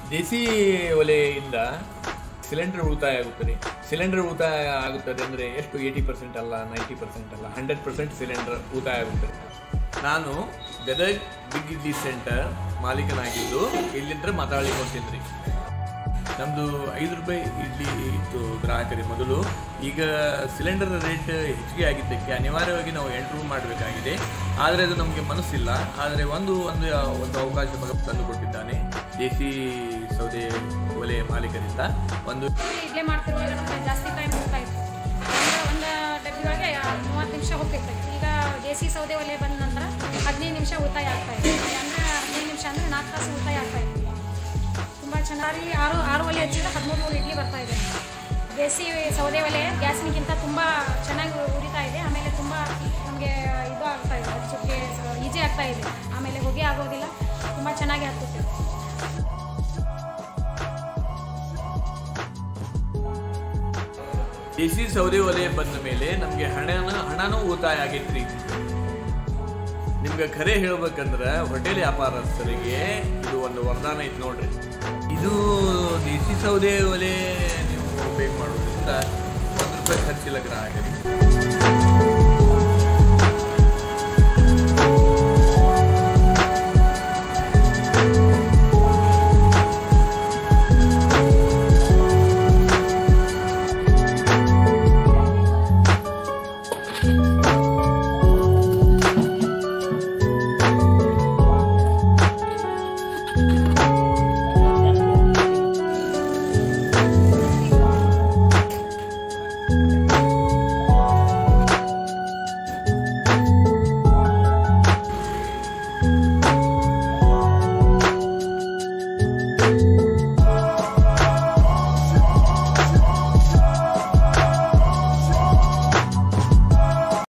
ದೇಸಿ ಒಲೆಯಿಂದ cylinder ಉಳಿತಾಯ ಆಗುತ್ತದೆ cylinder ಉಳಿತಾಯ ಆಗುತ್ತದೆ ಅಂದರೆ ಎಷ್ಟು ಏಯ್ಟಿ ಪರ್ಸೆಂಟ್ ಅಲ್ಲ ನೈಂಟಿ ಪರ್ಸೆಂಟ್ ಅಲ್ಲ ಹಂಡ್ರೆಡ್ ಪರ್ಸೆಂಟ್ ಸಿಲಿಂಡರ್ ಉಳಿತಾಯ ಆಗುತ್ತದೆ ನಾನು ಗದಗ್ ಬಿಗ್ ಇಡ್ಲಿ ಸೆಂಟರ್ ಮಾಲೀಕನಾಗಿದ್ದು ಇಲ್ಲಿಂದ ಮಾತಾಡ್ಲಿಕ್ಕೆ ಹೊಂತೀನಿ ರೀ ನಮ್ಮದು ಐದು ರೂಪಾಯಿ ಇಡ್ಲಿ ಇತ್ತು ಗ್ರಾಹಕರಿಗೆ ಮೊದಲು ಈಗ ಸಿಲಿಂಡರ್ ರೇಟ್ ಹೆಚ್ಚಿಗೆ ಆಗಿದ್ದಕ್ಕೆ ಅನಿವಾರ್ಯವಾಗಿ ನಾವು ಎಂಟ್ರೂ ಮಾಡಬೇಕಾಗಿದೆ ಆದರೆ ಅದು ನಮಗೆ ಮನಸ್ಸಿಲ್ಲ ಆದರೆ ಒಂದು ಒಂದು ಒಂದು ಅವಕಾಶ ಮಗ ತಂದು ಕೊಟ್ಟಿದ್ದಾನೆ ದೇಸಿ ಸೌದೆ ಒಲೆ ಮಾಲೀಕರಿಂದ ಒಂದು ಇಡ್ಲಿ ಮಾಡ್ತಿರುವಾಗ ನಮಗೆ ಜಾಸ್ತಿ ಟೈಮ್ ಹೋಗ್ತಾ ಇತ್ತು ಅಂದ್ರೆ ಒಂದು ಡಬ್ಬಿ ಒಳಗೆ ಮೂವತ್ತು ನಿಮಿಷ ಹೋಗ್ತಿತ್ತು ಈಗ ದೇಸಿ ಸೌದೆ ಒಲೆ ಬಂದ ನಂತರ ಹದಿನೈದು ನಿಮಿಷ ಉಳಿತಾಯ ಆಗ್ತಾ ಇದೆ ಅಂದರೆ ಹದಿನೈದು ನಿಮಿಷ ಅಂದರೆ ನಾಲ್ಕು ತಾಸು ಉಳಿತಾಯ ಆಗ್ತಾ ಇದೆ ತುಂಬ ಚೆನ್ನಾಗಿ ಆರು ಆರು ಒಲೆ ಹಚ್ಚಿದ್ರೆ ಹದಿಮೂರು ನೂರು ಇಡ್ಲಿ ಬರ್ತಾ ಇದೆ ದೇಸಿ ಸೌದೆ ಒಲೆ ಗ್ಯಾಸಿನಕ್ಕಿಂತ ತುಂಬ ಚೆನ್ನಾಗಿ ಉರಿತಾ ಇದೆ ಆಮೇಲೆ ತುಂಬ ನಮಗೆ ಇದು ಆಗ್ತಾ ಇದೆ ಹಚ್ಚೋಕ್ಕೆ ಈಜಿ ಆಗ್ತಾ ಇದೆ ಆಮೇಲೆ ಹೊಗೆ ಆಗೋದಿಲ್ಲ ತುಂಬ ಚೆನ್ನಾಗಿ ಹತ್ತುತ್ತೆ ದೇಸಿ ಸೌದೆ ಒಲೆ ಬಂದ ಮೇಲೆ ನಮಗೆ ಹಣನ ಹಣನೂ ಉಳಿತಾಯ ಆಗೈತ್ರಿ ನಿಮ್ಗೆ ಖರೆ ಹೇಳ್ಬೇಕಂದ್ರೆ ಹೋಟೆಲ್ ವ್ಯಾಪಾರಸ್ಥರಿಗೆ ಇದು ಒಂದು ವರದಾನ ಐತಿ ನೋಡ್ರಿ ಇದು ದೇಸಿ ಸೌದೆ ಒಲೆ ನೀವು ಬೇಕ್ ಮಾಡೋದ್ರಿಂದ ಒಂದು ರೂಪಾಯಿ ಖರ್ಚಿಲ್ಲ ಗ್ರಾಹಕರಿಗೆ